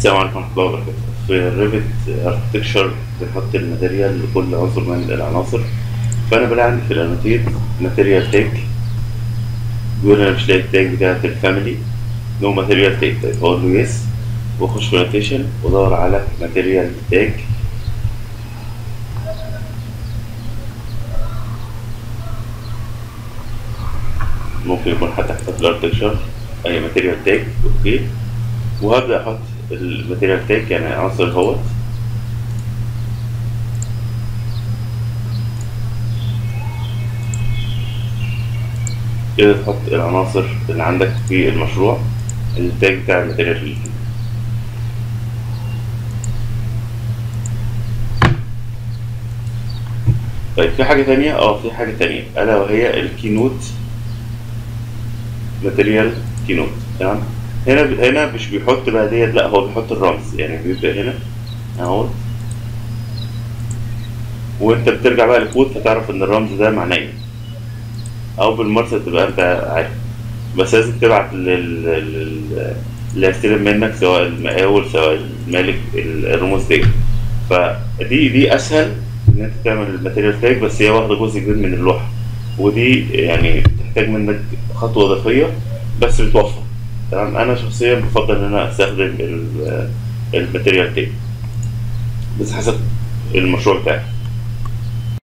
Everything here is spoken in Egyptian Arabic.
السلام عليكم ورحمة الله وبركاته في الريفت اركتكشر بنحط الماتيريال لكل عنصر من العناصر فأنا بلاقي عندي في الانوتيت ماتيريال تاج بيقول أنا مش لاقي التاج بتاعت الفاميلي نو ماتيريال تاج طيب هقول له يس وأخش في النوتيشن وأدور على ماتيريال تاج ممكن يكون حتى حتى في الاركتكشر أي ماتيريال تاج أوكي وهبدأ أحط الماتيريال تاج يعني عنصر هوت كده تحط العناصر اللي عندك في المشروع التاج بتاع الماتيريال اللي فيه طيب في حاجة تانية اه في حاجة تانية ألا وهي الكينوت ماتيريال كينوت تمام هنا هنا مش بيحط بقى ديت لا هو بيحط الرمز يعني بيبدأ هنا اهو وانت بترجع بقى للكود فتعرف ان الرمز ده معناه ايه او بالمرسى تبقى انت عارف بس لازم تبعت لل لل- اللي هيستلم منك سواء المقاول سواء المالك الرموز دي فدي دي اسهل ان انت تعمل الماتيريال تاج بس هي واخده جزء كبير من اللوحه ودي يعني بتحتاج منك خطوه اضافيه بس بتوفر تمام انا شخصيا بفضل ان انا استخدم ال- الماتيريال تاج بس حسب المشروع بتاعي